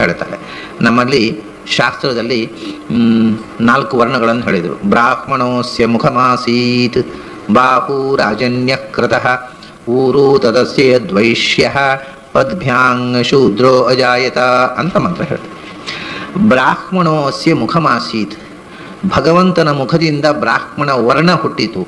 ಹೇಳ್ತಾರೆ ನಮ್ಮಲ್ಲಿ ಶಾಸ್ತ್ರದಲ್ಲಿ ಮ್, ನಾಲ್ಕು ವರ್ಣಗಳನ್ನು ಹೇಳಿದರು ಬ್ರಾಹ್ಮಣೋಸ್ಯ ಮುಖಮಾಸೀತ್ ಬಾಹು ರಾಜನ್ಯ ಕೃತಃ ಊರು ತದಸ್ಯ ದ್ವೈಷ್ಯ ಪದ್ಭ್ಯಾಂಗ್ ಶೂದ್ರೋ ಅಜಾಯತ ಅಂತ ಮಂತ್ರ ಹೇಳ್ತಾರೆ ಬ್ರಾಹ್ಮಣೋಸ್ಯ ಮುಖಮಾಸೀತ್ ಭಗವಂತನ ಮುಖದಿಂದ ಬ್ರಾಹ್ಮಣ ವರ್ಣ ಹುಟ್ಟಿತು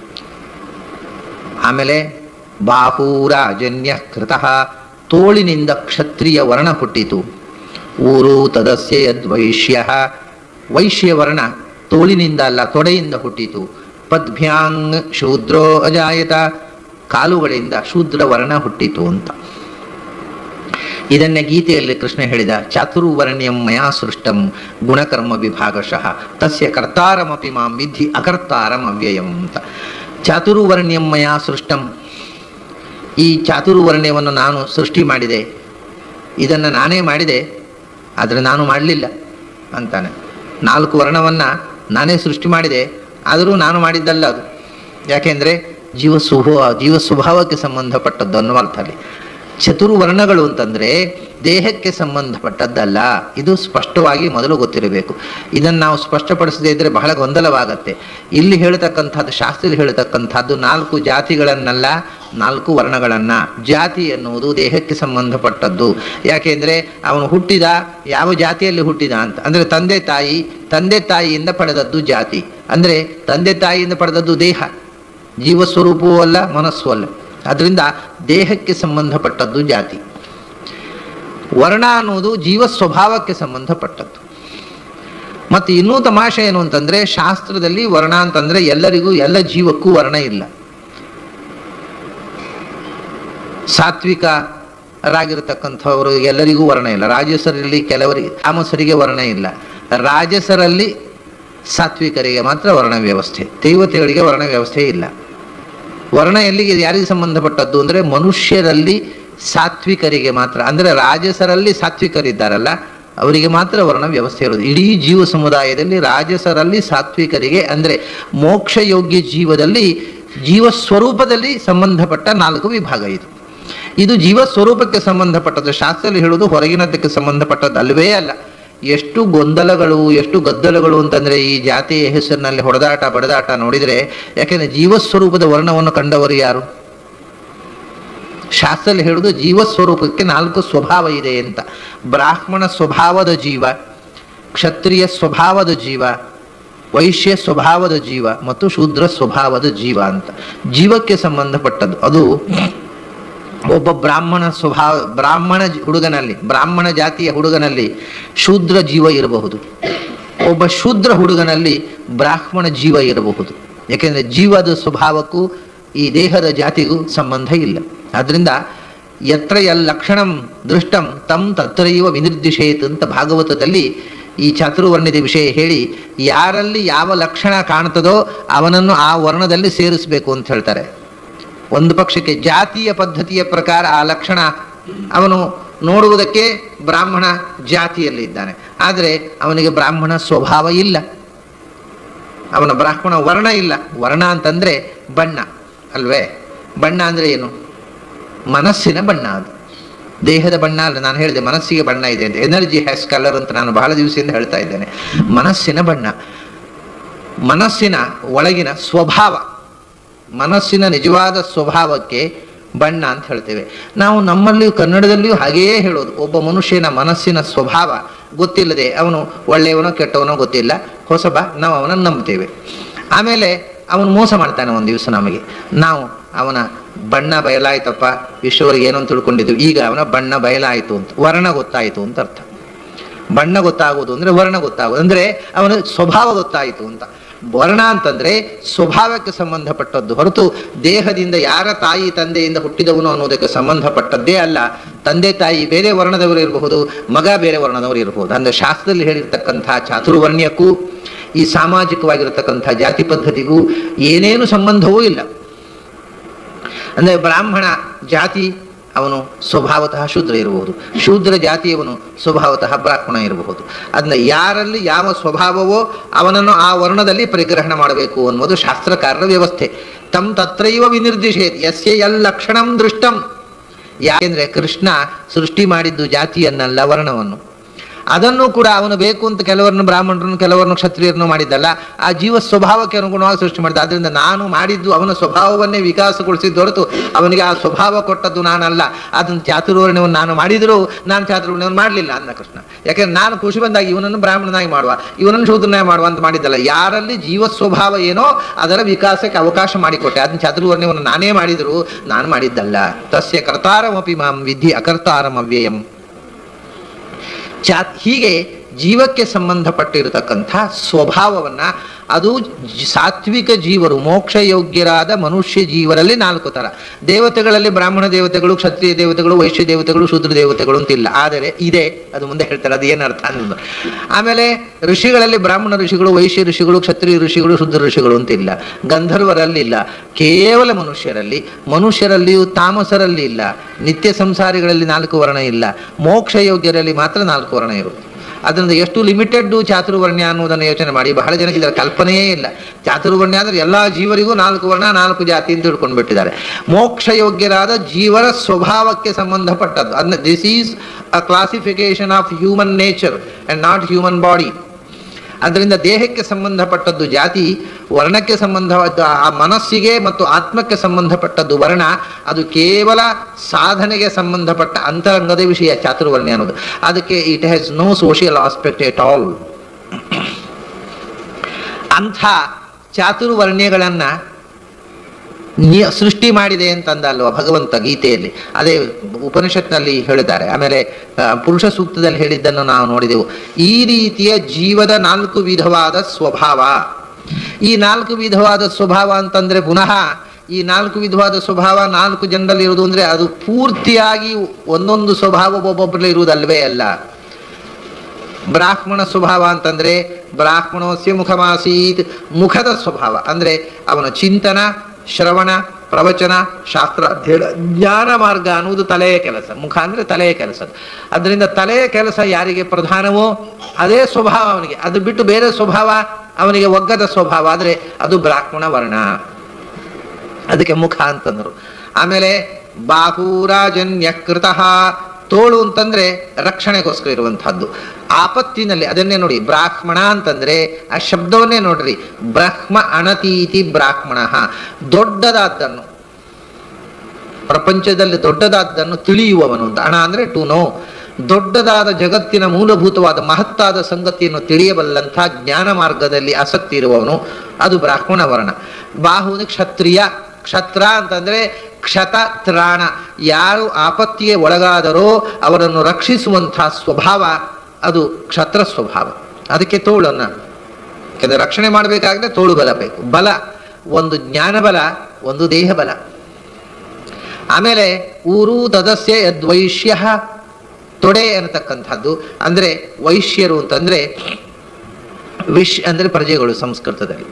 ಆಮೇಲೆ ಬಾಹೂರಾಜನ್ಯ ಕೃತಃ ತೋಳಿನಿಂದ ಕ್ಷತ್ರಿಯ ವರ್ಣ ಹುಟ್ಟಿತು ಊರು ತದಸ್ಯ ಯದ್ವೈಶ್ಯ ವೈಶ್ಯ ವರ್ಣ ತೋಳಿನಿಂದ ಅಲ್ಲ ತೊಡೆಯಿಂದ ಹುಟ್ಟಿತು ಪದ್ಭ್ಯಾಂಗ್ ಶೂದ್ರೋ ಅಜಾಯತ ಕಾಲುಗಳಿಂದ ಶೂದ್ರ ವರ್ಣ ಹುಟ್ಟಿತು ಅಂತ ಇದನ್ನೇ ಗೀತೆಯಲ್ಲಿ ಕೃಷ್ಣ ಹೇಳಿದ ಚಾತುರ್ವರ್ಣ್ಯಂ ಮಯಾ ಸೃಷ್ಟಂ ಗುಣಕರ್ಮ ವಿಭಾಗಶಃ ತಸ್ಯ ಕರ್ತಾರಮಪಿ ಮಾಂ ವಿಧಿ ಅಕರ್ತಾರಂ ಅವ್ಯಯಂ ಅಂತ ಚಾತುರ್ವರ್ಣ್ಯಂ ಮಯಾ ಸೃಷ್ಟಂ ಈ ಚಾತುರ್ವರ್ಣ್ಯವನ್ನು ನಾನು ಸೃಷ್ಟಿ ಮಾಡಿದೆ ಇದನ್ನು ನಾನೇ ಮಾಡಿದೆ ಆದರೆ ನಾನು ಮಾಡಲಿಲ್ಲ ಅಂತಾನೆ ನಾಲ್ಕು ವರ್ಣವನ್ನು ನಾನೇ ಸೃಷ್ಟಿ ಮಾಡಿದೆ ಆದರೂ ನಾನು ಮಾಡಿದ್ದಲ್ಲ ಅದು ಯಾಕೆಂದರೆ ಜೀವ ಸ್ವಭಾವ ಜೀವ ಸ್ವಭಾವಕ್ಕೆ ಸಂಬಂಧಪಟ್ಟದ್ದು ಅನ್ನುವ ಅರ್ಥದಲ್ಲಿ ಚತುರ್ವರ್ಣಗಳು ಅಂತಂದರೆ ದೇಹಕ್ಕೆ ಸಂಬಂಧಪಟ್ಟದ್ದಲ್ಲ ಇದು ಸ್ಪಷ್ಟವಾಗಿ ಮೊದಲು ಗೊತ್ತಿರಬೇಕು ಇದನ್ನು ನಾವು ಸ್ಪಷ್ಟಪಡಿಸದೇ ಇದ್ದರೆ ಬಹಳ ಗೊಂದಲವಾಗತ್ತೆ ಇಲ್ಲಿ ಹೇಳ್ತಕ್ಕಂಥದ್ದು ಶಾಸ್ತ್ರದಲ್ಲಿ ಹೇಳ್ತಕ್ಕಂಥದ್ದು ನಾಲ್ಕು ಜಾತಿಗಳನ್ನಲ್ಲ ನಾಲ್ಕು ವರ್ಣಗಳನ್ನು ಜಾತಿ ಎನ್ನುವುದು ದೇಹಕ್ಕೆ ಸಂಬಂಧಪಟ್ಟದ್ದು ಯಾಕೆಂದರೆ ಅವನು ಹುಟ್ಟಿದ ಯಾವ ಜಾತಿಯಲ್ಲಿ ಹುಟ್ಟಿದ ಅಂತ ಅಂದರೆ ತಂದೆ ತಾಯಿ ತಂದೆ ತಾಯಿಯಿಂದ ಪಡೆದದ್ದು ಜಾತಿ ಅಂದರೆ ತಂದೆ ತಾಯಿಯಿಂದ ಪಡೆದದ್ದು ದೇಹ ಜೀವಸ್ವರೂಪವೂ ಅಲ್ಲ ಮನಸ್ಸು ಅಲ್ಲ ಅದರಿಂದ ದೇಹಕ್ಕೆ ಸಂಬಂಧಪಟ್ಟದ್ದು ಜಾತಿ ವರ್ಣ ಅನ್ನುವುದು ಜೀವ ಸ್ವಭಾವಕ್ಕೆ ಸಂಬಂಧಪಟ್ಟದ್ದು ಮತ್ತು ಇನ್ನೂ ತಮಾಷೆ ಏನು ಅಂತಂದರೆ ಶಾಸ್ತ್ರದಲ್ಲಿ ವರ್ಣ ಅಂತಂದರೆ ಎಲ್ಲರಿಗೂ ಎಲ್ಲ ಜೀವಕ್ಕೂ ವರ್ಣ ಇಲ್ಲ ಸಾತ್ವಿಕರಾಗಿರ್ತಕ್ಕಂಥವರು ಎಲ್ಲರಿಗೂ ವರ್ಣ ಇಲ್ಲ ರಾಜಸರಲ್ಲಿ ಕೆಲವರಿಗೆ ತಾಮಸರಿಗೆ ವರ್ಣ ಇಲ್ಲ ರಾಜಸರಲ್ಲಿ ಸಾತ್ವಿಕರಿಗೆ ಮಾತ್ರ ವರ್ಣ ವ್ಯವಸ್ಥೆ ದೇವತೆಗಳಿಗೆ ವರ್ಣ ವ್ಯವಸ್ಥೆ ಇಲ್ಲ ವರ್ಣ ಎಲ್ಲಿಗೆ ಯಾರಿಗೆ ಸಂಬಂಧಪಟ್ಟದ್ದು ಅಂದರೆ ಮನುಷ್ಯರಲ್ಲಿ ಸಾತ್ವಿಕರಿಗೆ ಮಾತ್ರ ಅಂದರೆ ರಾಜಸರಲ್ಲಿ ಸಾತ್ವಿಕರಿದ್ದಾರಲ್ಲ ಅವರಿಗೆ ಮಾತ್ರ ವರ್ಣ ವ್ಯವಸ್ಥೆ ಇರೋದು ಇಡೀ ಜೀವ ಸಮುದಾಯದಲ್ಲಿ ರಾಜಸರಲ್ಲಿ ಸಾತ್ವಿಕರಿಗೆ ಅಂದರೆ ಮೋಕ್ಷಯೋಗ್ಯ ಜೀವದಲ್ಲಿ ಜೀವ ಸ್ವರೂಪದಲ್ಲಿ ಸಂಬಂಧಪಟ್ಟ ನಾಲ್ಕು ವಿಭಾಗ ಇದು ಇದು ಜೀವ ಸ್ವರೂಪಕ್ಕೆ ಸಂಬಂಧಪಟ್ಟದ್ದು ಶಾಸ್ತ್ರದಲ್ಲಿ ಹೇಳುವುದು ಹೊರಗಿನದಕ್ಕೆ ಸಂಬಂಧಪಟ್ಟದ್ದು ಅಲ್ವೇ ಅಲ್ಲ ಎಷ್ಟು ಗೊಂದಲಗಳು ಎಷ್ಟು ಗದ್ದಲಗಳು ಅಂತಂದರೆ ಈ ಜಾತಿಯ ಹೆಸರಿನಲ್ಲಿ ಹೊಡೆದಾಟ ಬಡದಾಟ ನೋಡಿದರೆ ಯಾಕೆಂದರೆ ಜೀವಸ್ವರೂಪದ ವರ್ಣವನ್ನು ಕಂಡವರು ಯಾರು ಶಾಸ್ತ್ರದಲ್ಲಿ ಹೇಳುವುದು ಜೀವಸ್ವರೂಪಕ್ಕೆ ನಾಲ್ಕು ಸ್ವಭಾವ ಇದೆ ಅಂತ ಬ್ರಾಹ್ಮಣ ಸ್ವಭಾವದ ಜೀವ ಕ್ಷತ್ರಿಯ ಸ್ವಭಾವದ ಜೀವ ವೈಶ್ಯ ಸ್ವಭಾವದ ಜೀವ ಮತ್ತು ಶೂದ್ರ ಸ್ವಭಾವದ ಜೀವ ಅಂತ ಜೀವಕ್ಕೆ ಸಂಬಂಧಪಟ್ಟದ್ದು ಅದು ಒಬ್ಬ ಬ್ರಾಹ್ಮಣ ಸ್ವಭಾವ ಬ್ರಾಹ್ಮಣ ಜ- ಹುಡುಗನಲ್ಲಿ ಬ್ರಾಹ್ಮಣ ಜಾತಿಯ ಹುಡುಗನಲ್ಲಿ ಶೂದ್ರ ಜೀವ ಇರಬಹುದು ಒಬ್ಬ ಶೂದ್ರ ಹುಡುಗನಲ್ಲಿ ಬ್ರಾಹ್ಮಣ ಜೀವ ಇರಬಹುದು ಯಾಕೆಂದರೆ ಜೀವದ ಸ್ವಭಾವಕ್ಕೂ ಈ ದೇಹದ ಜಾತಿಗೂ ಸಂಬಂಧ ಇಲ್ಲ ಆದ್ದರಿಂದ ಯತ್ರ ಲಕ್ಷಣಂ ದೃಷ್ಟಂ ತಂ ತತ್ರೈವ ವಿನಿರ್ದಿಶೇತ್ ಅಂತ ಭಾಗವತದಲ್ಲಿ ಈ ಚಾತುರ್ವರ್ಣದ ವಿಷಯ ಹೇಳಿ ಯಾರಲ್ಲಿ ಯಾವ ಲಕ್ಷಣ ಕಾಣ್ತದೋ ಅವನನ್ನು ಆ ವರ್ಣದಲ್ಲಿ ಸೇರಿಸಬೇಕು ಅಂತ ಹೇಳ್ತಾರೆ ಒಂದು ಪಕ್ಷಕ್ಕೆ ಜಾತಿಯ ಪದ್ಧತಿಯ ಪ್ರಕಾರ ಆ ಲಕ್ಷಣ ಅವನು ನೋಡುವುದಕ್ಕೆ ಬ್ರಾಹ್ಮಣ ಜಾತಿಯಲ್ಲಿದ್ದಾನೆ ಆದರೆ ಅವನಿಗೆ ಬ್ರಾಹ್ಮಣ ಸ್ವಭಾವ ಇಲ್ಲ ಅವನ ಬ್ರಾಹ್ಮಣ ವರ್ಣ ಇಲ್ಲ ವರ್ಣ ಅಂತಂದರೆ ಬಣ್ಣ ಅಲ್ವೇ ಬಣ್ಣ ಅಂದರೆ ಏನು ಮನಸ್ಸಿನ ಬಣ್ಣ ಅದು ದೇಹದ ಬಣ್ಣ ಅಲ್ಲ ನಾನು ಹೇಳಿದೆ ಮನಸ್ಸಿಗೆ ಬಣ್ಣ ಇದೆ ಅಂತ ಎನರ್ಜಿ ಹ್ಯಾಸ್ ಕಲರ್ ಅಂತ ನಾನು ಬಹಳ ದಿವಸದಿಂದ ಹೇಳ್ತಾ ಇದ್ದೇನೆ ಮನಸ್ಸಿನ ಬಣ್ಣ ಮನಸ್ಸಿನ ಒಳಗಿನ ಸ್ವಭಾವ ಮನಸ್ಸಿನ ನಿಜವಾದ ಸ್ವಭಾವಕ್ಕೆ ಬಣ್ಣ ಅಂತ ಹೇಳ್ತೇವೆ ನಾವು ನಮ್ಮಲ್ಲಿಯೂ ಕನ್ನಡದಲ್ಲಿಯೂ ಹಾಗೆಯೇ ಹೇಳೋದು ಒಬ್ಬ ಮನುಷ್ಯನ ಮನಸ್ಸಿನ ಸ್ವಭಾವ ಗೊತ್ತಿಲ್ಲದೆ ಅವನು ಒಳ್ಳೆಯವನೋ ಕೆಟ್ಟವನೋ ಗೊತ್ತಿಲ್ಲ ಹೊಸಬ ನಾವು ಅವನನ್ನು ನಂಬ್ತೇವೆ ಆಮೇಲೆ ಅವನು ಮೋಸ ಮಾಡ್ತಾನೆ ಒಂದು ದಿವಸ ನಮಗೆ ನಾವು ಅವನ ಬಣ್ಣ ಬಯಲಾಯ್ತಪ್ಪ ವಿಶ್ವವರಿಗೆ ಏನೋ ಅಂತ ತಿಳ್ಕೊಂಡಿದ್ವಿ ಈಗ ಅವನ ಬಣ್ಣ ಬಯಲಾಯಿತು ಅಂತ ವರ್ಣ ಗೊತ್ತಾಯಿತು ಅಂತ ಅರ್ಥ ಬಣ್ಣ ಗೊತ್ತಾಗೋದು ಅಂದರೆ ವರ್ಣ ಗೊತ್ತಾಗೋದು ಅಂದರೆ ಅವನ ಸ್ವಭಾವ ಗೊತ್ತಾಯಿತು ಅಂತ ವರ್ಣ ಅಂತಂದರೆ ಸ್ವಭಾವಕ್ಕೆ ಸಂಬಂಧಪಟ್ಟದ್ದು ಹೊರತು ದೇಹದಿಂದ ಯಾರ ತಾಯಿ ತಂದೆಯಿಂದ ಹುಟ್ಟಿದವನು ಅನ್ನೋದಕ್ಕೆ ಸಂಬಂಧಪಟ್ಟದ್ದೇ ಅಲ್ಲ ತಂದೆ ತಾಯಿ ಬೇರೆ ವರ್ಣದವರು ಇರಬಹುದು ಮಗ ಬೇರೆ ವರ್ಣದವರು ಇರಬಹುದು ಅಂದರೆ ಶಾಸ್ತ್ರದಲ್ಲಿ ಹೇಳಿರ್ತಕ್ಕಂಥ ಚಾತುರ್ವರ್ಣ್ಯಕ್ಕೂ ಈ ಸಾಮಾಜಿಕವಾಗಿರತಕ್ಕಂಥ ಜಾತಿ ಪದ್ಧತಿಗೂ ಏನೇನು ಸಂಬಂಧವೂ ಇಲ್ಲ ಅಂದರೆ ಬ್ರಾಹ್ಮಣ ಜಾತಿ ಅವನು ಸ್ವಭಾವತಃ ಶೂದ್ರ ಇರಬಹುದು ಶೂದ್ರ ಜಾತಿಯವನು ಸ್ವಭಾವತಃ ಬ್ರಾಹ್ಮಣ ಇರಬಹುದು ಅದನ್ನ ಯಾರಲ್ಲಿ ಯಾವ ಸ್ವಭಾವವೋ ಅವನನ್ನು ಆ ವರ್ಣದಲ್ಲಿ ಪರಿಗ್ರಹಣ ಮಾಡಬೇಕು ಅನ್ನೋದು ಶಾಸ್ತ್ರಕಾರರ ವ್ಯವಸ್ಥೆ ತಮ್ ತತ್ರೈವ ವಿನಿರ್ದಿಶೇತ್ ಯಸ್ಯ ಎಲ್ ಲಕ್ಷಣಂ ದೃಷ್ಟಂ ಯಾಕೆಂದ್ರೆ ಕೃಷ್ಣ ಸೃಷ್ಟಿ ಮಾಡಿದ್ದು ಜಾತಿಯನ್ನಲ್ಲ ವರ್ಣವನ್ನು ಅದನ್ನು ಕೂಡ ಅವನು ಬೇಕು ಅಂತ ಕೆಲವರನ್ನು ಬ್ರಾಹ್ಮಣರನ್ನು ಕೆಲವರನ್ನು ಕ್ಷತ್ರಿಯರನ್ನು ಮಾಡಿದ್ದಲ್ಲ ಆ ಜೀವ ಸ್ವಭಾವಕ್ಕೆ ಅನುಗುಣವಾಗಿ ಸೃಷ್ಟಿ ಮಾಡಿದ ಅದರಿಂದ ನಾನು ಮಾಡಿದ್ದು ಅವನ ಸ್ವಭಾವವನ್ನೇ ವಿಕಾಸಗೊಳಿಸಿದ್ದು ಹೊರತು ಅವನಿಗೆ ಆ ಸ್ವಭಾವ ಕೊಟ್ಟದ್ದು ನಾನಲ್ಲ ಅದನ್ನು ಚಾತುರ್ವರ್ಣ್ಯವನ್ನು ನಾನು ಮಾಡಿದರೂ ನಾನು ಚಾತುರ್ವರ್ಣ್ಯವನ್ನು ಮಾಡಲಿಲ್ಲ ಅಂದ ಕೃಷ್ಣ ಯಾಕೆಂದ್ರೆ ನಾನು ಖುಷಿ ಬಂದಾಗ ಇವನನ್ನು ಬ್ರಾಹ್ಮಣನಾಗಿ ಮಾಡುವ ಇವನನ್ನು ಶೂದ್ರನಾಗಿ ಮಾಡುವ ಅಂತ ಮಾಡಿದ್ದಲ್ಲ ಯಾರಲ್ಲಿ ಜೀವ ಸ್ವಭಾವ ಏನೋ ಅದರ ವಿಕಾಸಕ್ಕೆ ಅವಕಾಶ ಮಾಡಿಕೊಟ್ಟೆ ಅದನ್ನ ಚಾತುರ್ವರ್ಣ್ಯವನ್ನು ನಾನೇ ಮಾಡಿದರೂ ನಾನು ಮಾಡಿದ್ದಲ್ಲ ತಸ್ಯ ಕರ್ತಾರಮಪಿ ಮಾಂ ವಿಧಿ ಅಕರ್ತಾರಂ ಅವ್ಯಯಂ ಚಾ ಹೀಗೆ ಜೀವಕ್ಕೆ ಸಂಬಂಧಪಟ್ಟಿರತಕ್ಕಂಥ ಸ್ವಭಾವವನ್ನ ಅದು ಜ- ಸಾತ್ವಿಕ ಜೀವರು ಮೋಕ್ಷ ಯೋಗ್ಯರಾದ ಮನುಷ್ಯ ಜೀವರಲ್ಲಿ ನಾಲ್ಕು ತರ ದೇವತೆಗಳಲ್ಲಿ ಬ್ರಾಹ್ಮಣ ದೇವತೆಗಳು ಕ್ಷತ್ರಿಯ ದೇವತೆಗಳು ವೈಶ್ಯ ದೇವತೆಗಳು ಶೂದ್ರ ದೇವತೆಗಳು ಅಂತಿಲ್ಲ ಆದರೆ ಇದೆ ಅದು ಮುಂದೆ ಹೇಳ್ತಾರೆ ಅದು ಏನರ್ಥ ಅನ್ನೋದು ಆಮೇಲೆ ಋಷಿಗಳಲ್ಲಿ ಬ್ರಾಹ್ಮಣ ಋಷಿಗಳು ವೈಶ್ಯ ಋಷಿಗಳು ಕ್ಷತ್ರಿಯ ಋಷಿಗಳು ಶುದ್ಧ ಋಷಿಗಳು ಅಂತಿಲ್ಲ ಗಂಧರ್ವರಲ್ಲಿಲ್ಲ ಕೇವಲ ಮನುಷ್ಯರಲ್ಲಿ ಮನುಷ್ಯರಲ್ಲಿಯೂ ತಾಮಸರಲ್ಲಿ ಇಲ್ಲ ನಿತ್ಯ ಸಂಸಾರಿಗಳಲ್ಲಿ ನಾಲ್ಕು ವರ್ಣ ಇಲ್ಲ ಮೋಕ್ಷ ಯೋಗ್ಯರಲ್ಲಿ ಮಾತ್ರ ನಾಲ್ಕು ವರ್ಣ ಇರುತ್ತೆ ಅದರಿಂದ ಎಷ್ಟು ಲಿಮಿಟೆಡ್ ಚಾತುರ್ವರ್ಣ್ಯ ಅನ್ನೋದನ್ನು ಯೋಚನೆ ಮಾಡಿ ಬಹಳ ಜನಕ್ಕೆ ಇದರ ಕಲ್ಪನೆಯೇ ಇಲ್ಲ ಚಾತುರ್ವರ್ಣ್ಯ ಅಂದ್ರೆ ಎಲ್ಲ ಜೀವರಿಗೂ ನಾಲ್ಕು ವರ್ಣ ನಾಲ್ಕು ಜಾತಿ ಅಂತ ತಿಳ್ಕೊಂಡು ಬಿಟ್ಟಿದ್ದಾರೆ ಮೋಕ್ಷ ಯೋಗ್ಯರಾದ ಜೀವರ ಸ್ವಭಾವಕ್ಕೆ ಸಂಬಂಧಪಟ್ಟದ್ದು ಅಂದ್ರೆ this is a classification of human nature and not human body ಅದರಿಂದ ದೇಹಕ್ಕೆ ಸಂಬಂಧಪಟ್ಟದ್ದು ಜಾತಿ ವರ್ಣಕ್ಕೆ ಸಂಬಂಧವಾದ ಆ ಮನಸ್ಸಿಗೆ ಮತ್ತು ಆತ್ಮಕ್ಕೆ ಸಂಬಂಧಪಟ್ಟದ್ದು ವರ್ಣ ಅದು ಕೇವಲ ಸಾಧನೆಗೆ ಸಂಬಂಧಪಟ್ಟ ಅಂತರಂಗದ ವಿಷಯ ಚಾತುರ್ವರ್ಣ್ಯ ಅನ್ನೋದು ಅದಕ್ಕೆ it has no social aspect at all ಅಂಥ ಚಾತುರ್ವರ್ಣ್ಯಗಳನ್ನ ನಿ- ಸೃಷ್ಟಿ ಮಾಡಿದೆ ಅಂತಂದಲ್ವ ಭಗವಂತ ಗೀತೆಯಲ್ಲಿ ಅದೇ ಉಪನಿಷತ್ನಲ್ಲಿ ಹೇಳಿದ್ದಾರೆ ಆಮೇಲೆ ಆ, ಪುರುಷ ಸೂಕ್ತದಲ್ಲಿ ಹೇಳಿದ್ದನ್ನು ನಾವು ನೋಡಿದೆವು ಈ ರೀತಿಯ ಜೀವದ ನಾಲ್ಕು ವಿಧವಾದ ಸ್ವಭಾವ ಈ ನಾಲ್ಕು ವಿಧವಾದ ಸ್ವಭಾವ ಅಂತಂದ್ರೆ ಪುನಃ ಈ ನಾಲ್ಕು ವಿಧವಾದ ಸ್ವಭಾವ ನಾಲ್ಕು ಜನರಲ್ಲಿ ಇರುವುದು ಅಂದ್ರೆ ಅದು ಪೂರ್ತಿಯಾಗಿ ಒಂದೊಂದು ಸ್ವಭಾವ ಒಬ್ಬೊಬ್ಬರಲ್ಲಿ ಇರುವುದಲ್ವೇ ಅಲ್ಲ ಬ್ರಾಹ್ಮಣ ಸ್ವಭಾವ ಅಂತಂದ್ರೆ ಬ್ರಾಹ್ಮಣೋಸ್ಯ ಮುಖಮಾಸೀತ್ ಮುಖದ ಸ್ವಭಾವ ಅಂದ್ರೆ ಅವನ ಚಿಂತನ ಶ್ರವಣ ಪ್ರವಚನ ಶಾಸ್ತ್ರ ಅಧ್ಯಯನ ಜ್ಞಾನ ಮಾರ್ಗ ಅನ್ನುವುದು ತಲೆಯ ಕೆಲಸ ಮುಖ ಅಂದ್ರೆ ತಲೆಯ ಕೆಲಸ ಅದರಿಂದ ತಲೆಯ ಕೆಲಸ ಯಾರಿಗೆ ಪ್ರಧಾನವೋ ಅದೇ ಸ್ವಭಾವ ಅವನಿಗೆ ಅದು ಬಿಟ್ಟು ಬೇರೆ ಸ್ವಭಾವ ಅವನಿಗೆ ಒಗ್ಗದ ಸ್ವಭಾವ ಆದ್ರೆ ಅದು ಬ್ರಾಹ್ಮಣ ವರ್ಣ ಅದಕ್ಕೆ ಮುಖ ಅಂತಂದ್ರು ಆಮೇಲೆ ಬಾಹೂರಾಜನ್ಯ ಕೃತಃ ತೋಳು ಅಂತಂದ್ರೆ ರಕ್ಷಣೆಗೋಸ್ಕರ ಇರುವಂತಹದ್ದು ಆಪತ್ತಿನಲ್ಲಿ ಅದನ್ನೇ ನೋಡಿ ಬ್ರಾಹ್ಮಣ ಅಂತಂದ್ರೆ ಆ ಶಬ್ದವನ್ನೇ ನೋಡ್ರಿ ಬ್ರಹ್ಮ ಅಣತೀತಿ ಬ್ರಾಹ್ಮಣ ದೊಡ್ಡದಾದ್ದನ್ನು ಪ್ರಪಂಚದಲ್ಲಿ ದೊಡ್ಡದಾದ್ದನ್ನು ತಿಳಿಯುವವನು ಅಂತ ಹಣ ಅಂದ್ರೆ ಟು ನೋ ದೊಡ್ಡದಾದ ಜಗತ್ತಿನ ಮೂಲಭೂತವಾದ ಮಹತ್ತಾದ ಸಂಗತಿಯನ್ನು ತಿಳಿಯಬಲ್ಲಂಥ ಜ್ಞಾನ ಮಾರ್ಗದಲ್ಲಿ ಆಸಕ್ತಿ ಇರುವವನು ಅದು ಬ್ರಾಹ್ಮಣ ವರ್ಣ ಬಾಹು ಕ್ಷತ್ರಿಯ ಕ್ಷತ್ರ ಅಂತಂದ್ರೆ ಕ್ಷತ ತ್ರಾಣ ಯಾರು ಆಪತ್ತಿಗೆ ಒಳಗಾದರೋ ಅವರನ್ನು ರಕ್ಷಿಸುವಂತಹ ಸ್ವಭಾವ ಅದು ಕ್ಷತ್ರ ಸ್ವಭಾವ ಅದಕ್ಕೆ ತೋಳನ್ನ ಯಾಕಂದ್ರೆ ರಕ್ಷಣೆ ಮಾಡಬೇಕಾದ್ರೆ ತೋಳು ಬಲ ಬೇಕು ಬಲ ಒಂದು ಜ್ಞಾನ ಬಲ ಒಂದು ದೇಹ ಬಲ ಆಮೇಲೆ ಊರು ತದಸ್ಯ ಯದ್ವೈಶ್ಯ ತೊಡೆ ಅನ್ನತಕ್ಕಂಥದ್ದು ಅಂದ್ರೆ ವೈಶ್ಯರು ಅಂತಂದ್ರೆ ವಿಶ್ ಅಂದ್ರೆ ಪ್ರಜೆಗಳು ಸಂಸ್ಕೃತದಲ್ಲಿ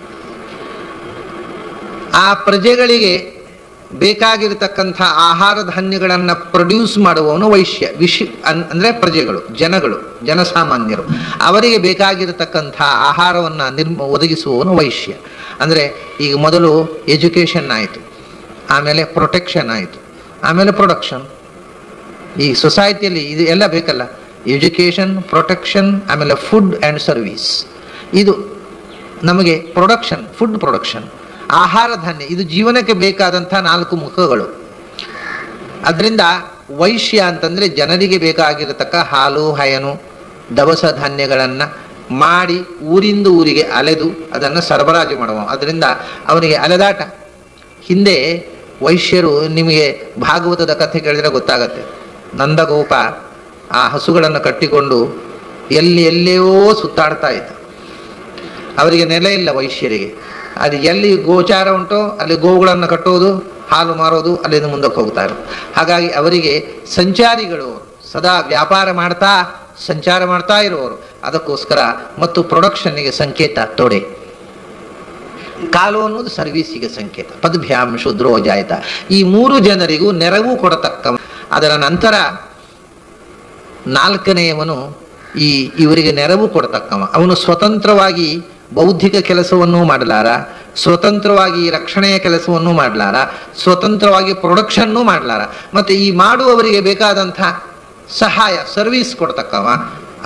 ಆ ಪ್ರಜೆಗಳಿಗೆ ಬೇಕಾಗಿರತಕ್ಕಂಥ ಆಹಾರ ಧಾನ್ಯಗಳನ್ನ ಪ್ರೊಡ್ಯೂಸ್ ಮಾಡುವವನು ವೈಶ್ಯ ವಿಶ್ ಅನ್- ಅಂದ್ರೆ ಪ್ರಜೆಗಳು ಜನಗಳು ಜನಸಾಮಾನ್ಯರು ಅವರಿಗೆ ಬೇಕಾಗಿರತಕ್ಕಂಥ ಆಹಾರವನ್ನ ನಿರ್ಮ ಒದಗಿಸುವವನು ವೈಶ್ಯ ಅಂದ್ರೆ ಈಗ ಮೊದಲು ಎಜುಕೇಶನ್ ಆಯಿತು ಆಮೇಲೆ ಪ್ರೊಟೆಕ್ಷನ್ ಆಯಿತು ಆಮೇಲೆ ಪ್ರೊಡಕ್ಷನ್ ಈ ಸೊಸೈಟಿಯಲ್ಲಿ ಇದು ಎಲ್ಲ ಬೇಕಲ್ಲ ಎಜುಕೇಶನ್ ಪ್ರೊಟೆಕ್ಷನ್ ಆಮೇಲೆ ಫುಡ್ ಆ್ಯಂಡ್ ಸರ್ವಿಸ್ ಇದು ನಮಗೆ ಪ್ರೊಡಕ್ಷನ್ ಫುಡ್ ಪ್ರೊಡಕ್ಷನ್ ಆಹಾರ ಧಾನ್ಯ ಇದು ಜೀವನಕ್ಕೆ ಬೇಕಾದಂಥ ನಾಲ್ಕು ಮುಖಗಳು ಅದರಿಂದ ವೈಶ್ಯ ಅಂತಂದ್ರೆ ಜನರಿಗೆ ಬೇಕಾಗಿರತಕ್ಕ ಹಾಲು ಹಯನು ದವಸ ಧಾನ್ಯಗಳನ್ನು ಮಾಡಿ ಊರಿಂದ ಊರಿಗೆ ಅಲೆದು ಅದನ್ನು ಸರಬರಾಜು ಮಾಡುವ ಅದರಿಂದ ಅವನಿಗೆ ಅಲೆದಾಟ ಹಿಂದೆ ವೈಶ್ಯರು ನಿಮಗೆ ಭಾಗವತದ ಕಥೆ ಕೇಳಿದ್ರೆ ಗೊತ್ತಾಗತ್ತೆ ನಂದಗೋಪ ಆ ಹಸುಗಳನ್ನು ಕಟ್ಟಿಕೊಂಡು ಎಲ್ಲಿ ಎಲ್ಲಿಯೋ ಸುತ್ತಾಡ್ತಾ ಇದ್ದ ಅವರಿಗೆ ನೆಲೆ ಇಲ್ಲ ವೈಶ್ಯರಿಗೆ ಅದು ಎಲ್ಲಿ ಗೋಚಾರ ಉಂಟೋ ಅಲ್ಲಿ ಗೋವುಗಳನ್ನು ಕಟ್ಟೋದು ಹಾಲು ಮಾರೋದು ಅಲ್ಲಿಂದ ಮುಂದಕ್ಕೆ ಹೋಗ್ತಾರೆ ಹಾಗಾಗಿ ಅವರಿಗೆ ಸಂಚಾರಿಗಳು ಸದಾ ವ್ಯಾಪಾರ ಮಾಡ್ತಾ ಸಂಚಾರ ಮಾಡ್ತಾ ಇರುವವರು ಅದಕ್ಕೋಸ್ಕರ ಮತ್ತು ಪ್ರೊಡಕ್ಷನ್ನಿಗೆ ಸಂಕೇತ ತೊಡೆ ಕಾಲು ಅನ್ನೋದು ಸರ್ವೀಸಿಗೆ ಸಂಕೇತ ಪದ್ಭ್ಯಾಂ ಶೂದ್ರೋ ಜಾಯತ ಈ ಮೂರು ಜನರಿಗೂ ನೆರವು ಕೊಡತಕ್ಕ ಅದರ ನಂತರ ನಾಲ್ಕನೆಯವನು ಈ ಇವರಿಗೆ ನೆರವು ಕೊಡತಕ್ಕವ ಅವನು ಸ್ವತಂತ್ರವಾಗಿ ಬೌದ್ಧಿಕ ಕೆಲಸವನ್ನೂ ಮಾಡಲಾರ ಸ್ವತಂತ್ರವಾಗಿ ರಕ್ಷಣೆಯ ಕೆಲಸವನ್ನೂ ಮಾಡಲಾರ ಸ್ವತಂತ್ರವಾಗಿ ಪ್ರೊಡಕ್ಷನ್ನೂ ಮಾಡಲಾರ ಮತ್ತೆ ಈ ಮಾಡುವವರಿಗೆ ಬೇಕಾದಂಥ ಸಹಾಯ ಸರ್ವಿಸ್ ಕೊಡ್ತಕ್ಕವ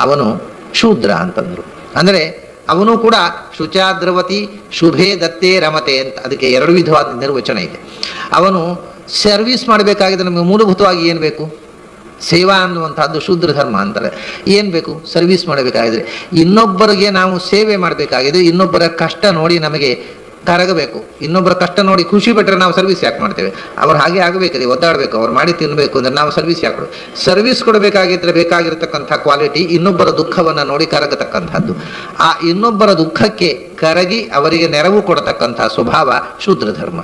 ಅವನು ಶೂದ್ರ ಅಂತಂದ್ರು ಅಂದರೆ ಅವನು ಕೂಡ ಶುಚಾದ್ರವತಿ ಶುಭೇ ದತ್ತೇ ರಮತೆ ಅಂತ ಅದಕ್ಕೆ ಎರಡು ವಿಧವಾದ ನಿರ್ವಚನ ಇದೆ ಅವನು ಸರ್ವಿಸ್ ಮಾಡಬೇಕಾಗಿದ್ರೆ ನಮಗೆ ಮೂಲಭೂತವಾಗಿ ಏನು ಬೇಕು ಸೇವಾ ಅನ್ನುವಂಥದ್ದು ಶೂದ್ರ ಧರ್ಮ ಅಂತಾರೆ ಏನು ಬೇಕು ಸರ್ವಿಸ್ ಮಾಡಬೇಕಾಗಿದ್ರೆ ಇನ್ನೊಬ್ಬರಿಗೆ ನಾವು ಸೇವೆ ಮಾಡಬೇಕಾಗಿದೆ ಇನ್ನೊಬ್ಬರ ಕಷ್ಟ ನೋಡಿ ನಮಗೆ ಕರಗಬೇಕು ಇನ್ನೊಬ್ಬರ ಕಷ್ಟ ನೋಡಿ ಖುಷಿ ಪಟ್ಟರೆ ನಾವು ಸರ್ವಿಸ್ ಯಾಕೆ ಮಾಡ್ತೇವೆ ಅವ್ರು ಹಾಗೆ ಆಗಬೇಕದೆ ಒದ್ದಾಡಬೇಕು ಅವ್ರು ಮಾಡಿ ತಿನ್ನಬೇಕು ಅಂದ್ರೆ ನಾವು ಸರ್ವಿಸ್ ಯಾಕೆ ಕೊಡು ಸರ್ವಿಸ್ ಕೊಡಬೇಕಾಗಿದ್ರೆ ಬೇಕಾಗಿರ್ತಕ್ಕಂಥ ಕ್ವಾಲಿಟಿ ಇನ್ನೊಬ್ಬರ ದುಃಖವನ್ನು ನೋಡಿ ಕರಗತಕ್ಕಂಥದ್ದು ಆ ಇನ್ನೊಬ್ಬರ ದುಃಖಕ್ಕೆ ಕರಗಿ ಅವರಿಗೆ ನೆರವು ಕೊಡತಕ್ಕಂಥ ಸ್ವಭಾವ ಶೂದ್ರ ಧರ್ಮ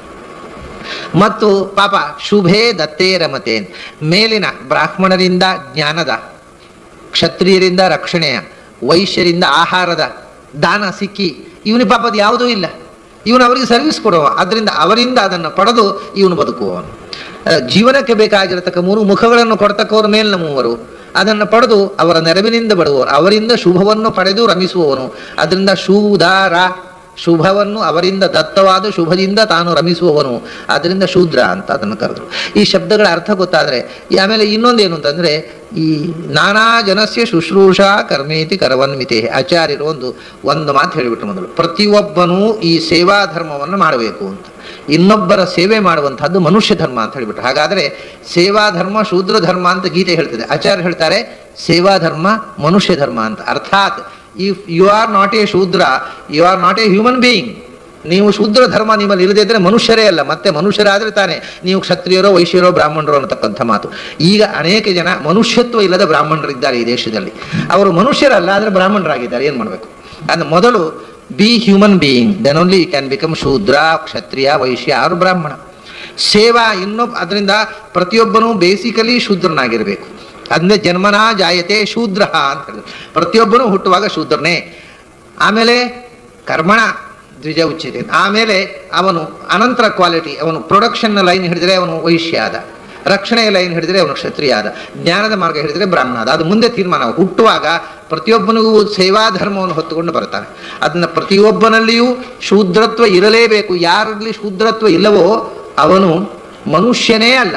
ಮತ್ತು ಪಾಪ ಶುಭೇ ದತ್ತೇ ರಮತೆ ಮೇಲಿನ ಬ್ರಾಹ್ಮಣರಿಂದ ಜ್ಞಾನದ ಕ್ಷತ್ರಿಯರಿಂದ ರಕ್ಷಣೆಯ ವೈಶ್ಯರಿಂದ ಆಹಾರದ ದಾನ ಸಿಕ್ಕಿ ಇವನಿಗೆ ಪಾಪ ಅದು ಯಾವುದೂ ಇಲ್ಲ ಇವನು ಅವರಿಗೆ ಸರ್ವಿಸ್ ಕೊಡುವ ಅದರಿಂದ ಅವರಿಂದ ಅದನ್ನು ಪಡೆದು ಇವನು ಬದುಕುವವನು ಆ, ಜೀವನಕ್ಕೆ ಬೇಕಾಗಿರತಕ್ಕ ಮೂರು ಮುಖಗಳನ್ನು ಕೊಡ್ತಕ್ಕವರು ಮೇಲಿನ ಮೂವರು ಅದನ್ನು ಪಡೆದು ಅವರ ನೆರವಿನಿಂದ ಬಡುವವರು ಅವರಿಂದ ಶುಭವನ್ನು ಪಡೆದು ರಮಿಸುವವನು ಅದರಿಂದ ಶೂದಾರ ಶುಭವನ್ನು ಅವರಿಂದ ದತ್ತವಾದ ಶುಭದಿಂದ ತಾನು ರಮಿಸುವವನು ಅದರಿಂದ ಶೂದ್ರ ಅಂತ ಅದನ್ನು ಕರೆದ್ರು ಈ ಶಬ್ದಗಳ ಅರ್ಥ ಗೊತ್ತಾದರೆ ಈ ಆಮೇಲೆ ಇನ್ನೊಂದೇನು ಅಂತಂದರೆ ಈ ನಾನಾ ಜನಸ್ಯ ಶುಶ್ರೂಷಾ ಕರ್ಮೇತಿ ಕರವನ್ವಿತೆ ಆಚಾರ್ಯರು ಒಂದು ಒಂದು ಮಾತು ಹೇಳಿಬಿಟ್ರು ಮೊದಲು ಪ್ರತಿಯೊಬ್ಬನೂ ಈ ಸೇವಾ ಧರ್ಮವನ್ನು ಮಾಡಬೇಕು ಅಂತ ಇನ್ನೊಬ್ಬರ ಸೇವೆ ಮಾಡುವಂತಹದ್ದು ಮನುಷ್ಯ ಧರ್ಮ ಅಂತ ಹೇಳಿಬಿಟ್ರು ಹಾಗಾದರೆ ಸೇವಾ ಧರ್ಮ ಶೂದ್ರ ಧರ್ಮ ಅಂತ ಗೀತೆ ಹೇಳ್ತದೆ ಆಚಾರ್ಯ ಹೇಳ್ತಾರೆ ಸೇವಾ ಧರ್ಮ ಮನುಷ್ಯ ಧರ್ಮ ಅಂತ ಅರ್ಥಾತ್ if you are not a Shudra you are not a human being ನೀವು ಶೂದ್ರ ಧರ್ಮ ನಿಮ್ಮಲ್ಲಿ ಇಲ್ಲದೇ ಇದ್ರೆ ಮನುಷ್ಯರೇ ಅಲ್ಲ ಮತ್ತೆ ಮನುಷ್ಯರಾದ್ರೆ ತಾನೇ ನೀವು ಕ್ಷತ್ರಿಯರೋ ವೈಶ್ಯರೋ ಬ್ರಾಹ್ಮಣರೋ ಅನ್ನತಕ್ಕಂಥ ಮಾತು ಈಗ ಅನೇಕ ಜನ ಮನುಷ್ಯತ್ವ ಇಲ್ಲದ ಬ್ರಾಹ್ಮಣರಿದ್ದಾರೆ ಈ ದೇಶದಲ್ಲಿ ಅವರು ಮನುಷ್ಯರಲ್ಲ ಆದರೆ ಬ್ರಾಹ್ಮಣರಾಗಿದ್ದಾರೆ ಏನು ಮಾಡಬೇಕು ಅದು ಮೊದಲು be human being then only can become Shudra Kshatriya Vaishya or Brahmana ಸೇವಾ ಇನ್ನೊಬ್ಬ ಅದರಿಂದ ಪ್ರತಿಯೊಬ್ಬನೂ ಬೇಸಿಕಲಿ ಶೂದ್ರನಾಗಿರಬೇಕು ಅಂದ್ರೆ ಜನ್ಮನಾ ಜಾಯತೆ ಶೂದ್ರ ಅಂತ ಹೇಳಿದ್ರು ಪ್ರತಿಯೊಬ್ಬನೂ ಹುಟ್ಟುವಾಗ ಶೂದ್ರನೇ ಆಮೇಲೆ ಕರ್ಮಣ ದ್ವಿಜ ಉಚ್ಯತೆ ಆಮೇಲೆ ಅವನು ಅನಂತರ ಕ್ವಾಲಿಟಿ ಅವನು ಪ್ರೊಡಕ್ಷನ್ ಲೈನ್ ಹಿಡಿದ್ರೆ ಅವನು ವೈಶ್ಯ ಆದ ರಕ್ಷಣೆಯ ಲೈನ್ ಹಿಡಿದ್ರೆ ಅವನು ಕ್ಷತ್ರಿಯ ಆದ ಜ್ಞಾನದ ಮಾರ್ಗ ಹಿಡಿದ್ರೆ ಬ್ರಾಹ್ಮಣ ಆದ ಅದು ಮುಂದೆ ತೀರ್ಮಾನ ಹುಟ್ಟುವಾಗ ಪ್ರತಿಯೊಬ್ಬನಿಗೂ ಸೇವಾ ಧರ್ಮವನ್ನು ಹೊತ್ತುಕೊಂಡು ಬರ್ತಾನೆ ಅದನ್ನ ಪ್ರತಿಯೊಬ್ಬನಲ್ಲಿಯೂ ಶೂದ್ರತ್ವ ಇರಲೇಬೇಕು ಯಾರಲ್ಲಿ ಶೂದ್ರತ್ವ ಇಲ್ಲವೋ ಅವನು ಮನುಷ್ಯನೇ ಅಲ್ಲ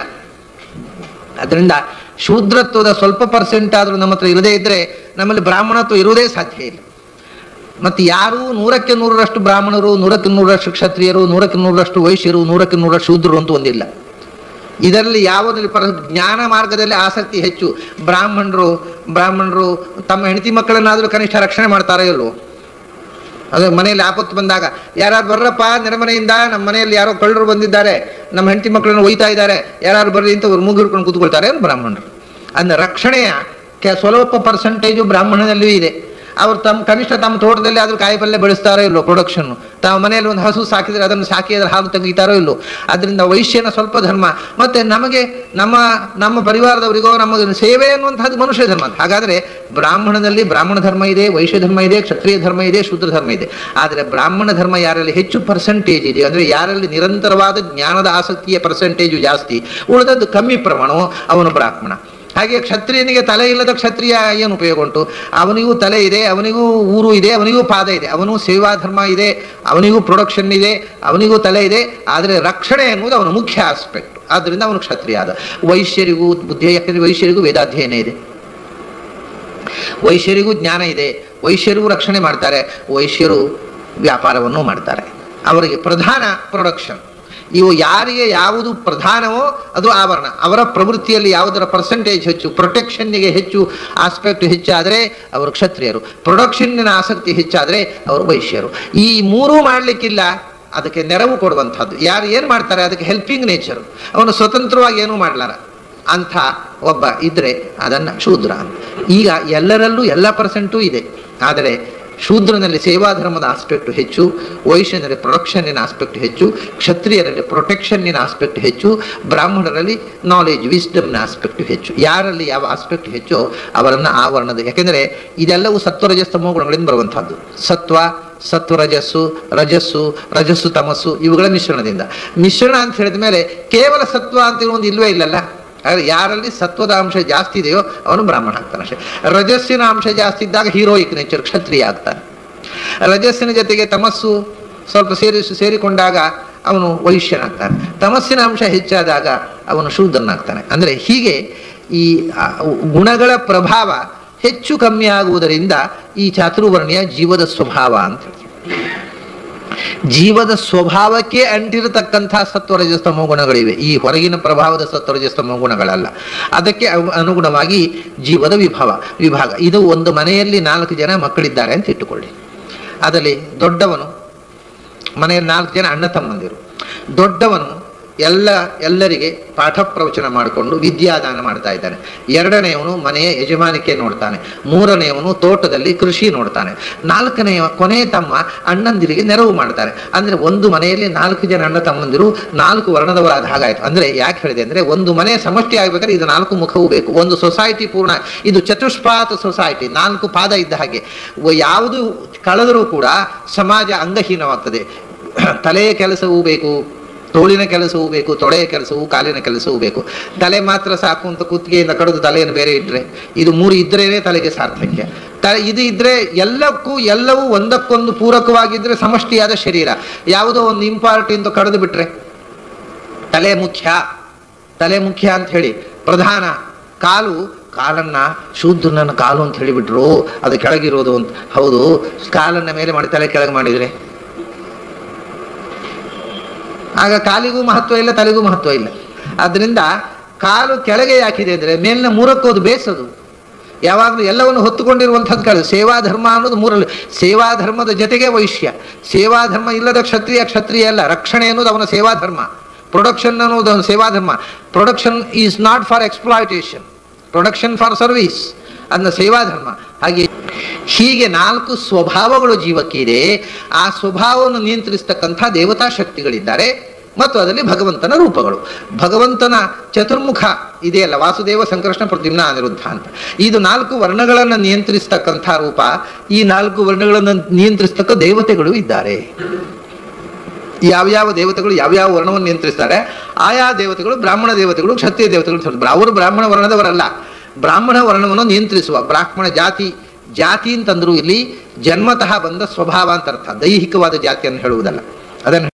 ಅದರಿಂದ ಶೂದ್ರತ್ವದ ಸ್ವಲ್ಪ ಪರ್ಸೆಂಟ್ ಆದರೂ ನಮ್ಮ ಹತ್ರ ಇರದೇ ಇದ್ದರೆ ನಮ್ಮಲ್ಲಿ ಬ್ರಾಹ್ಮಣತ್ವ ಇರುವುದೇ ಸಾಧ್ಯ ಇಲ್ಲ ಮತ್ತು ಯಾರೂ ನೂರಕ್ಕೆ ನೂರರಷ್ಟು ಬ್ರಾಹ್ಮಣರು ನೂರಕ್ಕೆ ನೂರರಷ್ಟು ಕ್ಷತ್ರಿಯರು ನೂರಕ್ಕೆ ನೂರರಷ್ಟು ವೈಶ್ಯರು ನೂರಕ್ಕೆ ನೂರರಷ್ಟು ಶೂದ್ರರು ಅಂತ ಒಂದಿಲ್ಲ ಇದರಲ್ಲಿ ಯಾವುದರಲ್ಲಿ ಪರ ಜ್ಞಾನ ಮಾರ್ಗದಲ್ಲಿ ಆಸಕ್ತಿ ಹೆಚ್ಚು ಬ್ರಾಹ್ಮಣರು ಬ್ರಾಹ್ಮಣರು ತಮ್ಮ ಹೆಂಡತಿ ಮಕ್ಕಳನ್ನಾದರೂ ಕನಿಷ್ಠ ರಕ್ಷಣೆ ಮಾಡ್ತಾರೋ ಇಲ್ವೋ ಅದೇ ಮನೆಯಲ್ಲಿ ಆಪತ್ತು ಬಂದಾಗ ಯಾರು ಬರ್ರಪ್ಪ ನೆರೆಮನೆಯಿಂದ ನಮ್ಮ ಮನೆಯಲ್ಲಿ ಯಾರೋ ಕಳ್ಳರು ಬಂದಿದ್ದಾರೆ ನಮ್ಮ ಹೆಂಡತಿ ಮಕ್ಕಳನ್ನು ಒಯ್ತಾ ಇದ್ದಾರೆ ಯಾರು ಬರ್ರಿ ಅಂತ ಅವ್ರು ಮೂಗಿರ್ಕೊಂಡು ಕೂತ್ಕೊಳ್ತಾರೆ ಅವ್ರು ಬ್ರಾಹ್ಮಣರು ಅಂದ್ರೆ ರಕ್ಷಣೆಯ ಕೆ ಸ್ವಲ್ಪ ಪರ್ಸೆಂಟೇಜು ಬ್ರಾಹ್ಮಣನಲ್ಲಿಯೂ ಇದೆ ಅವ್ರು ತಮ್ಮ ಕನಿಷ್ಠ ತಮ್ಮ ತೋಟದಲ್ಲಿ ಆದ್ರೂ ಕಾಯಿಪಲ್ಯ ಬೆಳೆಸ್ತಾರೋ ಇಲ್ಲೋ ಪ್ರೊಡಕ್ಷನ್ ತಾವು ಮನೆಯಲ್ಲಿ ಒಂದು ಹಸು ಸಾಕಿದ್ರೆ ಅದನ್ನು ಸಾಕಿ ಅದ್ರ ಹಾಲು ತೆಗಿತಾರೋ ಇಲ್ಲೋ ಅದರಿಂದ ವೈಶ್ಯನ ಸ್ವಲ್ಪ ಧರ್ಮ ಮತ್ತೆ ನಮಗೆ ನಮ್ಮ ನಮ್ಮ ಪರಿವಾರದವರಿಗೋ ನಮ್ಮ ಸೇವೆ ಅನ್ನುವಂಥದ್ದು ಮನುಷ್ಯ ಧರ್ಮ ಅಂತ ಹಾಗಾದ್ರೆ ಬ್ರಾಹ್ಮಣದಲ್ಲಿ ಬ್ರಾಹ್ಮಣ ಧರ್ಮ ಇದೆ ವೈಶ್ಯ ಧರ್ಮ ಇದೆ ಕ್ಷತ್ರಿಯ ಧರ್ಮ ಇದೆ ಶೂದ್ರ ಧರ್ಮ ಇದೆ ಆದರೆ ಬ್ರಾಹ್ಮಣ ಧರ್ಮ ಯಾರಲ್ಲಿ ಹೆಚ್ಚು ಪರ್ಸೆಂಟೇಜ್ ಇದೆ ಅಂದರೆ ಯಾರಲ್ಲಿ ನಿರಂತರವಾದ ಜ್ಞಾನದ ಆಸಕ್ತಿಯ ಪರ್ಸೆಂಟೇಜು ಜಾಸ್ತಿ ಉಳಿದದ್ದು ಕಮ್ಮಿ ಪ್ರಮಾಣವು ಅವನು ಬ್ರಾಹ್ಮಣ ಹಾಗೆ ಕ್ಷತ್ರಿಯನಿಗೆ ತಲೆ ಇಲ್ಲದ ಕ್ಷತ್ರಿಯ ಏನು ಉಪಯೋಗ ಉಂಟು ಅವನಿಗೂ ತಲೆ ಇದೆ ಅವನಿಗೂ ಊರು ಇದೆ ಅವನಿಗೂ ಪಾದ ಇದೆ ಅವನು ಸೇವಾ ಧರ್ಮ ಇದೆ ಅವನಿಗೂ ಪ್ರೊಡಕ್ಷನ್ ಇದೆ ಅವನಿಗೂ ತಲೆ ಇದೆ ಆದರೆ ರಕ್ಷಣೆ ಎನ್ನುವುದು ಅವನ ಮುಖ್ಯ ಆಸ್ಪೆಕ್ಟ್ ಆದ್ದರಿಂದ ಅವನು ಕ್ಷತ್ರಿಯ ಆದ ವೈಶ್ಯರಿಗೂ ಬುದ್ಧಿ ಯಾಕಂದ್ರೆ ವೈಶ್ಯರಿಗೂ ವೇದಾಧ್ಯಯನ ಇದೆ ವೈಶ್ಯರಿಗೂ ಜ್ಞಾನ ಇದೆ ವೈಶ್ಯರಿಗೂ ರಕ್ಷಣೆ ಮಾಡ್ತಾರೆ ವೈಶ್ಯರು ವ್ಯಾಪಾರವನ್ನು ಮಾಡ್ತಾರೆ ಅವರಿಗೆ ಪ್ರಧಾನ ಪ್ರೊಡಕ್ಷನ್ ಇವು ಯಾರಿಗೆ ಯಾವುದು ಪ್ರಧಾನವೋ ಅದು ಆವರಣ ಅವರ ಪ್ರವೃತ್ತಿಯಲ್ಲಿ ಯಾವುದರ ಪರ್ಸೆಂಟೇಜ್ ಹೆಚ್ಚು ಪ್ರೊಟೆಕ್ಷನ್ನಿಗೆ ಹೆಚ್ಚು ಆಸ್ಪೆಕ್ಟ್ ಹೆಚ್ಚಾದರೆ ಅವರು ಕ್ಷತ್ರಿಯರು ಪ್ರೊಡಕ್ಷನ್ನಿನ ಆಸಕ್ತಿ ಹೆಚ್ಚಾದರೆ ಅವರು ವೈಶ್ಯರು ಈ ಮೂರೂ ಮಾಡಲಿಕ್ಕಿಲ್ಲ ಅದಕ್ಕೆ ನೆರವು ಕೊಡುವಂಥದ್ದು ಯಾರು ಏನು ಮಾಡ್ತಾರೆ ಅದಕ್ಕೆ ಹೆಲ್ಪಿಂಗ್ ನೇಚರು ಅವನು ಸ್ವತಂತ್ರವಾಗಿ ಏನೂ ಮಾಡಲಾರ ಅಂಥ ಒಬ್ಬ ಇದ್ರೆ ಅದನ್ನು ಶೂದ್ರ ಅಂತ. ಈಗ ಎಲ್ಲರಲ್ಲೂ ಎಲ್ಲ ಪರ್ಸೆಂಟೂ ಇದೆ ಆದರೆ ಶೂದ್ರನಲ್ಲಿ ಸೇವಾ ಧರ್ಮದ ಆಸ್ಪೆಕ್ಟ್ ಹೆಚ್ಚು ವೈಶ್ಯನಲ್ಲಿ ಪ್ರೊಡಕ್ಷನ್ನಿನ ಆಸ್ಪೆಕ್ಟ್ ಹೆಚ್ಚು ಕ್ಷತ್ರಿಯರಲ್ಲಿ ಪ್ರೊಟೆಕ್ಷನ್ನಿನ ಆಸ್ಪೆಕ್ಟ್ ಹೆಚ್ಚು ಬ್ರಾಹ್ಮಣರಲ್ಲಿ ನಾಲೆಜ್ ವಿಸ್ಡಮ್ನ ಆಸ್ಪೆಕ್ಟ್ ಹೆಚ್ಚು ಯಾರಲ್ಲಿ ಯಾವ ಆಸ್ಪೆಕ್ಟ್ ಹೆಚ್ಚೋ ಅವರನ್ನು ಆವರಣದ ಯಾಕೆಂದರೆ ಇದೆಲ್ಲವೂ ಸತ್ವರಜಸ್ತಮೋ ಗುಣಗಳಿಂದ ಬರುವಂಥದ್ದು ಸತ್ವ ಸತ್ವರಜಸ್ಸು ರಜಸ್ಸು ರಜಸ್ಸು ತಮಸ್ಸು ಇವುಗಳ ಮಿಶ್ರಣದಿಂದ ಮಿಶ್ರಣ ಅಂತ ಹೇಳಿದ ಮೇಲೆ ಕೇವಲ ಸತ್ವ ಅಂತ ಒಂದು ಇಲ್ವೇ ಇಲ್ಲಲ್ಲ ಆದರೆ ಯಾರಲ್ಲಿ ಸತ್ವದ ಅಂಶ ಜಾಸ್ತಿ ಇದೆಯೋ ಅವನು ಬ್ರಾಹ್ಮಣ ಆಗ್ತಾನೆ ಅಷ್ಟೇ ರಜಸ್ಸಿನ ಅಂಶ ಜಾಸ್ತಿ ಇದ್ದಾಗ ಹೀರೋಯಿಕ್ ನೇಚರ್ ಕ್ಷತ್ರಿಯ ಆಗ್ತಾನೆ ರಜಸ್ಸಿನ ಜೊತೆಗೆ ತಮಸ್ಸು ಸ್ವಲ್ಪ ಸೇರಿಸಿ ಸೇರಿಕೊಂಡಾಗ ಅವನು ವೈಶ್ಯನಾಗ್ತಾನೆ ತಮಸ್ಸಿನ ಅಂಶ ಹೆಚ್ಚಾದಾಗ ಅವನು ಶೂದ್ರನಾಗ್ತಾನೆ ಅಂದರೆ ಹೀಗೆ ಈ ಆ, ಗುಣಗಳ ಪ್ರಭಾವ ಹೆಚ್ಚು ಕಮ್ಮಿ ಆಗುವುದರಿಂದ ಈ ಚಾತುರ್ವರ್ಣಿಯ ಜೀವದ ಸ್ವಭಾವ ಅಂತ ಹೇಳ್ತೀವಿ. ಜೀವದ ಸ್ವಭಾವಕ್ಕೆ ಅಂಟಿರತಕ್ಕಂಥ ಸತ್ವರಜಸ್ತಮೋ ಗುಣಗಳಿವೆ ಈ ಹೊರಗಿನ ಪ್ರಭಾವದ ಸತ್ವರಜಸ್ತಮೋ ಗುಣಗಳಲ್ಲ ಅದಕ್ಕೆ ಅವು- ಅನುಗುಣವಾಗಿ ಜೀವದ ವಿಭವ ವಿಭಾಗ ಇದು ಒಂದು ಮನೆಯಲ್ಲಿ ನಾಲ್ಕು ಜನ ಮಕ್ಕಳಿದ್ದಾರೆ ಅಂತ ಇಟ್ಟುಕೊಳ್ಳಿ ಅದರಲ್ಲಿ ದೊಡ್ಡವನು ಮನೆಯಲ್ಲಿ ನಾಲ್ಕು ಜನ ಅಣ್ಣ ತಮ್ಮಂದಿರು ದೊಡ್ಡವನು ಎಲ್ಲ ಎಲ್ಲರಿಗೆ ಪಾಠ ಪ್ರವಚನ ಮಾಡಿಕೊಂಡು ವಿದ್ಯಾದಾನ ಮಾಡ್ತಾ ಇದ್ದಾನೆ ಎರಡನೆಯವನು ಮನೆಯ ಯಜಮಾನಿಕೆ ನೋಡ್ತಾನೆ ಮೂರನೆಯವನು ತೋಟದಲ್ಲಿ ಕೃಷಿ ನೋಡ್ತಾನೆ ನಾಲ್ಕನೆಯ ಕೊನೆಯ ತಮ್ಮ ಅಣ್ಣಂದಿರಿಗೆ ನೆರವು ಮಾಡ್ತಾರೆ ಅಂದ್ರೆ ಒಂದು ಮನೆಯಲ್ಲಿ ನಾಲ್ಕು ಜನ ಅಣ್ಣ ತಮ್ಮಂದಿರು ನಾಲ್ಕು ವರ್ಣದವರಾದ ಹಾಗಾಯ್ತು ಅಂದ್ರೆ ಯಾಕೆ ಹೇಳಿದೆ ಅಂದ್ರೆ ಒಂದು ಮನೆ ಸಮಷ್ಟಿ ಆಗ್ಬೇಕಾದ್ರೆ ಇದು ನಾಲ್ಕು ಮುಖವೂ ಬೇಕು ಒಂದು ಸೊಸೈಟಿ ಪೂರ್ಣ ಇದು ಚತುಷ್ಪಾತ ಸೊಸೈಟಿ ನಾಲ್ಕು ಪಾದ ಇದ್ದ ಹಾಗೆ ವ- ಯಾವುದು ಕಳೆದರೂ ಕೂಡ ಸಮಾಜ ಅಂಗಹೀನವಾಗ್ತದೆ ತಲೆಯ ಕೆಲಸವೂ ಬೇಕು ತೋಳಿನ ಕೆಲಸವೂ ಬೇಕು ತೊಡೆಯ ಕೆಲಸವೂ ಕಾಲಿನ ಕೆಲಸವೂ ಬೇಕು ತಲೆ ಮಾತ್ರ ಸಾಕು ಅಂತ ಕುತ್ತಿಗೆಯಿಂದ ಕಡಿದು ತಲೆಯನ್ನು ಬೇರೆ ಇಟ್ಟರೆ ಇದು ಮೂರು ಇದ್ರೇನೆ ತಲೆಗೆ ಸಾರ್ಥಕ್ಯ ತ ಇದು ಇದ್ರೆ ಎಲ್ಲಕ್ಕೂ ಎಲ್ಲವೂ ಒಂದಕ್ಕೊಂದು ಪೂರಕವಾಗಿದ್ರೆ ಸಮಷ್ಟಿಯಾದ ಶರೀರ ಯಾವುದೋ ಒಂದು ಇಂಪಾರ್ಟ್ ಅಂತ ಕಡಿದು ಬಿಟ್ರೆ ತಲೆ ಮುಖ್ಯ ತಲೆ ಮುಖ್ಯ ಅಂತ ಹೇಳಿ ಪ್ರಧಾನ ಕಾಲು ಕಾಲನ್ನ ಶೂದ್ರನನ್ನ ಕಾಲು ಅಂತ ಹೇಳಿಬಿಟ್ರು ಅದು ಕೆಳಗಿರೋದು ಅಂತ ಹೌದು ಕಾಲನ್ನ ಮೇಲೆ ಮಾಡಿ ತಲೆ ಕೆಳಗೆ ಮಾಡಿದ್ರೆ ಆಗ ಕಾಲಿಗೂ ಮಹತ್ವ ಇಲ್ಲ ತಲೆಗೂ ಮಹತ್ವ ಇಲ್ಲ ಆದ್ರಿಂದ ಕಾಲು ಕೆಳಗೆ ಯಾಕಿದೆ ಅಂದ್ರೆ ಮೇಲಿನ ಮೂರಕ್ಕೋದು ಬೇಸದು ಯಾವಾಗಲೂ ಎಲ್ಲವನ್ನು ಹೊತ್ತುಕೊಂಡಿರುವಂಥದ್ದು ಕಾಳು ಸೇವಾ ಧರ್ಮ ಅನ್ನೋದು ಮೂರಲ್ಲಿ ಸೇವಾ ಧರ್ಮದ ಜೊತೆಗೆ ವೈಶ್ಯ ಸೇವಾ ಧರ್ಮ ಇಲ್ಲದ ಕ್ಷತ್ರಿಯ ಕ್ಷತ್ರಿಯ ಅಲ್ಲ ರಕ್ಷಣೆ ಅನ್ನೋದು ಅವನ ಸೇವಾ ಧರ್ಮ ಪ್ರೊಡಕ್ಷನ್ ಅನ್ನೋದು ಅವನ ಸೇವಾ ಧರ್ಮ production is not for exploitation production for service ಅದನ್ನ ಸೇವಾ ಧರ್ಮ ಹಾಗೆ ಹೀಗೆ ನಾಲ್ಕು ಸ್ವಭಾವಗಳು ಜೀವಕ್ಕಿದೆ ಆ ಸ್ವಭಾವವನ್ನು ನಿಯಂತ್ರಿಸ್ತಕ್ಕಂಥ ದೇವತಾ ಶಕ್ತಿಗಳಿದ್ದಾರೆ ಮತ್ತು ಅದರಲ್ಲಿ ಭಗವಂತನ ರೂಪಗಳು ಭಗವಂತನ ಚತುರ್ಮುಖ ಇದೆಯಲ್ಲ ವಾಸುದೇವ ಸಂಕೃಷ್ಣ ಪ್ರದ್ಯುಮ್ನ ಅನಿರುದ್ಧ ಅಂತ ಇದು ನಾಲ್ಕು ವರ್ಣಗಳನ್ನು ನಿಯಂತ್ರಿಸ್ತಕ್ಕಂಥ ರೂಪ ಈ ನಾಲ್ಕು ವರ್ಣಗಳನ್ನು ನಿಯಂತ್ರಿಸ್ತಕ್ಕ ದೇವತೆಗಳು ಇದ್ದಾರೆ ಯಾವ್ಯಾವ ದೇವತೆಗಳು ಯಾವ್ಯಾವ ವರ್ಣವನ್ನು ನಿಯಂತ್ರಿಸ್ತಾರೆ ಆಯಾ ದೇವತೆಗಳು ಬ್ರಾಹ್ಮಣ ದೇವತೆಗಳು ಕ್ಷತ್ರಿಯ ದೇವತೆಗಳು ಅಂತ ಹೇಳ್ತಾರೆ. ಅವರು ಬ್ರಾಹ್ಮಣ ವರ್ಣದವರಲ್ಲ ಬ್ರಾಹ್ಮಣ ವರ್ಣವನ್ನು ನಿಯಂತ್ರಿಸುವ ಬ್ರಾಹ್ಮಣ ಜಾತಿ ಜಾತಿ ಅಂತಂದ್ರು ಇಲ್ಲಿ ಜನ್ಮತಃ ಬಂದ ಸ್ವಭಾವ ಅಂತ ಅರ್ಥ ದೈಹಿಕವಾದ ಜಾತಿಯನ್ನು ಹೇಳುವುದಲ್ಲ ಅದನ್ನು